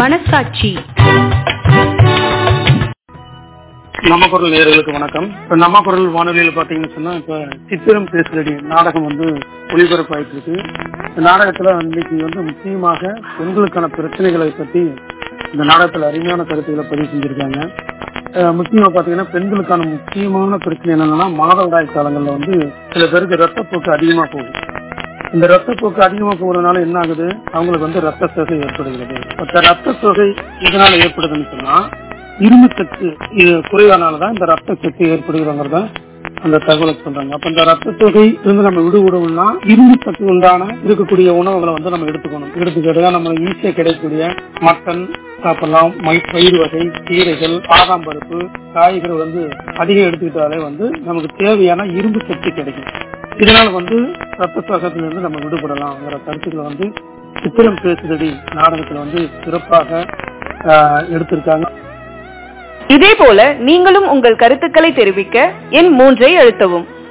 மனசாட்சி நம்ம குரல் நேயர்களுக்கு வணக்கம் இப்ப நம்ம குரல் வானொலியில பாத்தீங்கன்னு சொன்னா இப்ப சித்திரம் பேசுறடி நாடகம் வந்து ஒளிபரப்பாயிட்டு இருக்கு இந்த நாடகத்துல இன்னைக்கு வந்து முக்கியமாக பெண்களுக்கான பிரச்சனைகளை பத்தி இந்த நாடகத்துல அருமையான கருத்துக்களை பதிவு செஞ்சிருக்காங்க அஹ் முக்கியமா பாத்தீங்கன்னா பெண்களுக்கான முக்கியமான பிரச்சனை என்னன்னா மாதவிடாய் காலங்கள்ல வந்து சில பேருக்கு ரத்தப்போக்கு அதிகமா போகும் இந்த ரத்தப்போக்கு அதிகமா போறதுனால என்ன ஆகுது அவங்களுக்கு வந்து ரத்த சோகை ஏற்படுகிறது அந்த ரத்த சோகை இதனால ஏற்படுதுன்னு சொன்னா இரும்பு சத்து இது குறைவானாலதான் இந்த ரத்த சத்து ஏற்படுகிறவங்க அந்த தகவலை சொல்றாங்க அப்ப இந்த ரத்த தொகை இருந்து நம்ம விடுவிடணும்னா இரும்பு சத்து உண்டான இருக்கக்கூடிய உணவுகளை வந்து நம்ம எடுத்துக்கணும் எடுத்துக்கிட்டு நம்ம ஈஸியா கிடைக்கக்கூடிய மட்டன் சாப்பிடலாம் மை- பயிர் வகை கீரைகள் பாதாம் பருப்பு காய்கறி வந்து அதிகம் எடுத்துக்கிட்டாலே வந்து நமக்கு தேவையான இரும்பு சத்து கிடைக்கும் இதனால வந்து ரத்த சோகத்திலிருந்து நம்ம விடுபடலாம்ங்கிற கருத்துக்களை வந்து சித்திரம் பேசுதடி நாடகத்துல வந்து சிறப்பாக ஆஹ், எடுத்திருக்காங்க இதேபோல நீங்களும் உங்கள் கருத்துக்களை தெரிவிக்க எண் மூன்றை அழுத்தவும்